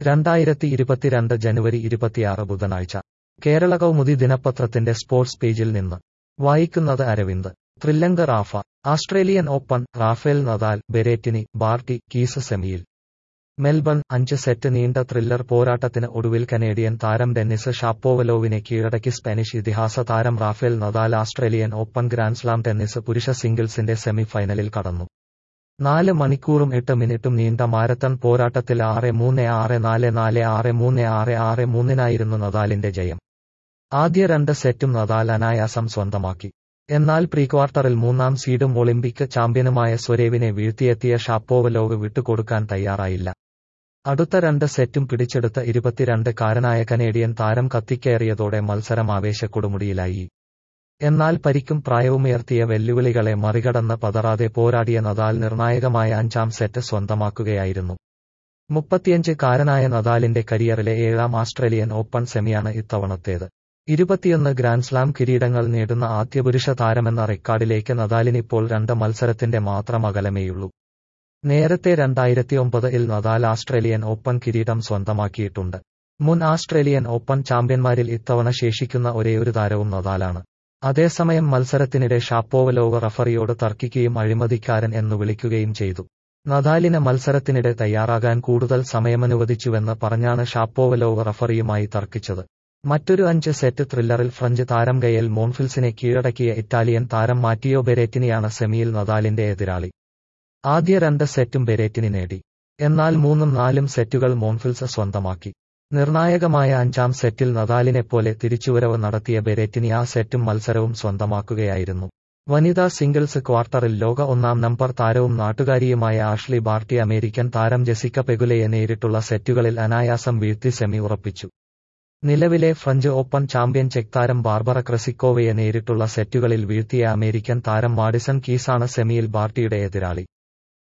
രണ്ടായിരത്തി ഇരുപത്തിരണ്ട് ജനുവരി ഇരുപത്തിയാറ് ബുധനാഴ്ച കേരള കൗമുദി ദിനപത്രത്തിന്റെ സ്പോർട്സ് പേജിൽ നിന്ന് വായിക്കുന്നത് അരവിന്ദ് ത്രില്ലങ്ക Rafa Australian Open Rafael Nadal Berrettini Barty Keys സെമിയിൽ മെൽബൺ അഞ്ച് സെറ്റ് നീണ്ട ത്രില്ലർ പോരാട്ടത്തിന് ഒടുവിൽ കനേഡിയൻ താരം ഡെന്നിസ് ഷാപ്പോവലോവിനെ കീഴടക്കി സ്പാനിഷ് ഇതിഹാസ താരം Rafael Nadal Australian Open grand slam tennis പുരുഷ സിംഗിൾസിന്റെ സെമി ഫൈനലിൽ കടന്നു നാല് മണിക്കൂറും എട്ട് മിനിറ്റും നീണ്ട മാരത്തൺ പോരാട്ടത്തിൽ ആറ് മൂന്ന് ആറ് നാല് നാല് ആറ് മൂന്ന് ആറ് ആറ് മൂന്നിനായിരുന്നു നദാലിന്റെ ജയം ആദ്യ രണ്ട് സെറ്റും നദാൽ അനായാസം സ്വന്തമാക്കി എന്നാൽ പ്രീക്വാർട്ടറിൽ മൂന്നാം സീഡും ഒളിമ്പിക് ചാമ്പ്യനുമായ സ്വരേവിനെ വീഴ്ത്തിയെത്തിയ ഷാപ്പോവലോവ് വിട്ടുകൊടുക്കാൻ തയ്യാറായില്ല അടുത്ത രണ്ട് സെറ്റും പിടിച്ചെടുത്ത ഇരുപത്തിരണ്ട് കാരനായ കനേഡിയൻ താരം കത്തിക്കയറിയതോടെ മത്സരം ആവേശക്കൊടുമുടിയിലായി എന്നാൽ പരിക്കും പ്രായവുമുയർത്തിയ വെല്ലുവിളികളെ മറികടന്ന് പതറാതെ പോരാടിയ നദാൽ നിർണായകമായ അഞ്ചാം സെറ്റ് സ്വന്തമാക്കുകയായിരുന്നു മുപ്പത്തിയഞ്ച് കാരനായ നദാലിന്റെ കരിയറിലെ ഏഴാം ആസ്ട്രേലിയൻ ഓപ്പൺ സെമിയാണ് ഇത്തവണത്തേത് ഇരുപത്തിയൊന്ന് ഗ്രാൻഡ്സ്ലാം കിരീടങ്ങൾ നേടുന്ന ആദ്യ പുരുഷ താരമെന്ന റെക്കോർഡിലേക്ക് നദാലിനിപ്പോൾ രണ്ട് മത്സരത്തിന്റെ മാത്രം അകലമേയുള്ളൂ നേരത്തെ രണ്ടായിരത്തി ഒമ്പതിൽ നദാൽ ആസ്ട്രേലിയൻ ഓപ്പൺ കിരീടം സ്വന്തമാക്കിയിട്ടുണ്ട് മുൻ ആസ്ട്രേലിയൻ ഓപ്പൺ ചാമ്പ്യന്മാരിൽ ഇത്തവണ ശേഷിക്കുന്ന ഒരേയൊരു താരവും നദാലാണ് അതേസമയം മത്സരത്തിനിടെ ഷാപ്പോവലോവ് റഫറിയോട് തർക്കിക്കുകയും അഴിമതിക്കാരൻ എന്നു വിളിക്കുകയും ചെയ്തു നദാലിന് മത്സരത്തിനിടെ തയ്യാറാകാൻ കൂടുതൽ സമയമനുവദിച്ചുവെന്ന് പറഞ്ഞാണ് ഷാപ്പോവലോവ് റഫറിയുമായി തർക്കിച്ചത് മറ്റൊരു അഞ്ച് സെറ്റ് ത്രില്ലറിൽ ഫ്രഞ്ച് താരം ഗയൽ മോൺഫിൽസിനെ കീഴടക്കിയ ഇറ്റാലിയൻ താരം മാറ്റിയോ ബെരേറ്റിനിയാണ് സെമിയിൽ നദാലിന്റെ എതിരാളി ആദ്യ രണ്ട് സെറ്റും ബെരേറ്റിനി നേടി എന്നാൽ മൂന്നും നാലും സെറ്റുകൾ മോൺഫിൽസ് സ്വന്തമാക്കി നിർണായകമായ അഞ്ചാം സെറ്റിൽ നദാലിനെപ്പോലെ തിരിച്ചുവരവ് നടത്തിയ ബെരേറ്റിനി ആ സെറ്റും മത്സരവും സ്വന്തമാക്കുകയായിരുന്നു വനിതാ സിംഗിൾസ് ക്വാർട്ടറിൽ ലോക ഒന്നാം നമ്പർ താരവും നാട്ടുകാരിയുമായ ആഷ്ലി ബാർട്ടി അമേരിക്കൻ താരം ജെസിക്ക പെഗുലയെ നേരിട്ടുള്ള സെറ്റുകളിൽ അനായാസം വീഴ്ത്തി സെമി ഉറപ്പിച്ചു നിലവിലെ ഫ്രഞ്ച് ഓപ്പൺ ചാമ്പ്യൻ ചെക്ക് താരം ബാർബറ ക്രസിക്കോവയെ നേരിട്ടുള്ള സെറ്റുകളിൽ വീഴ്ത്തിയ അമേരിക്കൻ താരം മാഡിസൺ കീസാണ് സെമിയിൽ ബാർട്ടിയുടെ എതിരാളി